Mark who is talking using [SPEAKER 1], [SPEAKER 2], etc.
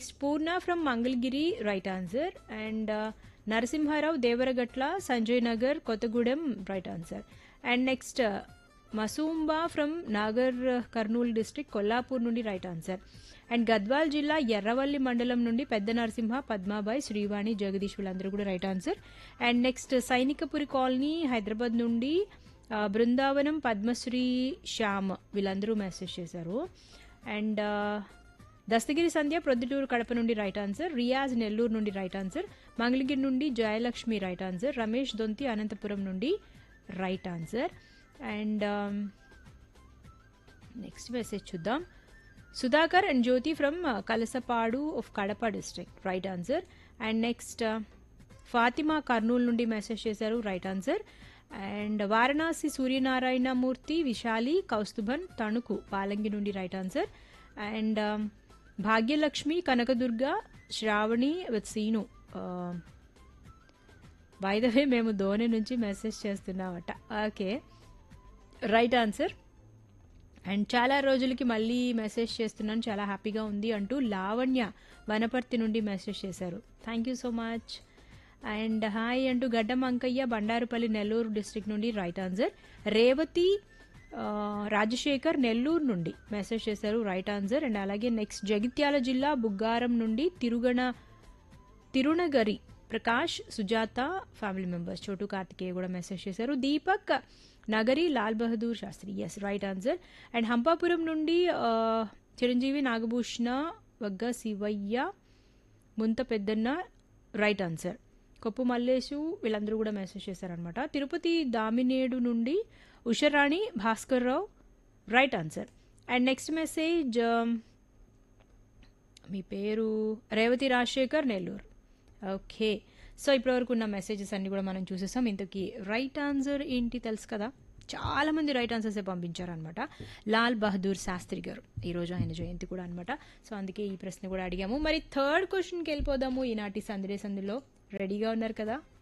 [SPEAKER 1] next Purna from Mangalagiri right answer and Narasimha Rao Devaragatla Sanjay Nagar Kothagudem right answer and next మసూంబా from Nagar Kurnool district Kollapur నుండి right answer and Gadwal జిల్లా ఎర్రవల్లి మండలం నుండి పెద్ద నరసింహ పద్మాబాయ్ శ్రీవాణి జగదీష్ వీళ్ళందరూ కూడా right answer and next Sainikpuri colony Hyderabad నుండి ఆ, బృందావనం పద్మశ్రీ శ్యామ్ వీళ్ళందరూ మెసేజ్ చేశారు అండ్ ఆ, దస్తగిరి సంధ్య ప్రొద్దుటూరు కడప నుండి రైట్ ఆన్సర్ రియాజ్ నెల్లూరు నుండి రైట్ ఆన్సర్ మంగళగిరి నుండి జయలక్ష్మి రైట్ ఆన్సర్ రమేష్ దొంతి అనంతపురం నుండి right answer and next message చూద్దాం Sudhakar and Jyothi from Kalasapadu of Kadapa district right answer and next Fatima Kurnool నుండి మెసేజ్ చేశారు right answer and Varanasi Suryanarayanamurthy Visali Kausthubhan Tanuku Palangi నుండి right answer and Bhagyalakshmi Kanakadurga Sravani with Seenu వే మేము ధోని నుంచి మెసేజ్ చేస్తున్నామట ఓకే రైట్ ఆన్సర్ అండ్ చాలా రోజులకి మళ్ళీ మెసేజ్ చేస్తున్నాను చాలా హ్యాపీగా ఉంది అంటూ లావణ్య వనపర్తి నుండి మెసేజ్ చేశారు thank you so much and hi అంటూ గడ్డం అంకయ్య బండారుపల్లి నెల్లూరు డిస్ట్రిక్ట్ నుండి రైట్ ఆన్సర్ రేవతి ఆ, రాజశేఖర్ నెల్లూరు నుండి మెసేజ్ చేశారు రైట్ ఆన్సర్ అండ్ అలాగే నెక్స్ట్ జగిత్యాల జిల్లా బుగ్గారం నుండి తిరుగణ తిరునగరి ప్రకాష్ సుజాత ఫ్యామిలీ మెంబర్స్ చోటు కార్తికేయ కూడా మెసేజ్ చేశారు Deepak Nagari Lal Bahadur Shastri S right answer and Hampapuram నుండి ఆ, చిరంజీవి నాగభూషణ వగ్గ శివయ్య ముంత పెద్దన్న రైట్ ఆన్సర్ కొప్పు మల్లేషు వీళ్ళందరూ కూడా మెసేజ్ చేశారనమాట తిరుపతి దామినేడు నుండి Usharani Bhaskar Rao right answer and next message మీ పేరు రేవతి రాజశేఖర్ నెల్లూరు ఓకే సో ఇప్పటివరకు ఉన్న మెసేజెస్ అన్ని కూడా మనం చూసేసాం ఇంతకీ రైట్ ఆన్సర్ ఏంటి తెలుసు కదా చాలా మంది రైట్ ఆన్సర్సే పంపించారనమాట లాల్ బహదూర్ శాస్త్రి గారు ఈరోజు ఆయన జయంతి కూడా అనమాట సో అందుకే ఈ ప్రశ్న కూడా అడిగాము మరి థర్డ్ క్వశ్చన్కి వెళ్ళిపోదాము ఈనాటి సందేశందులో రెడీగా ఉన్నారు కదా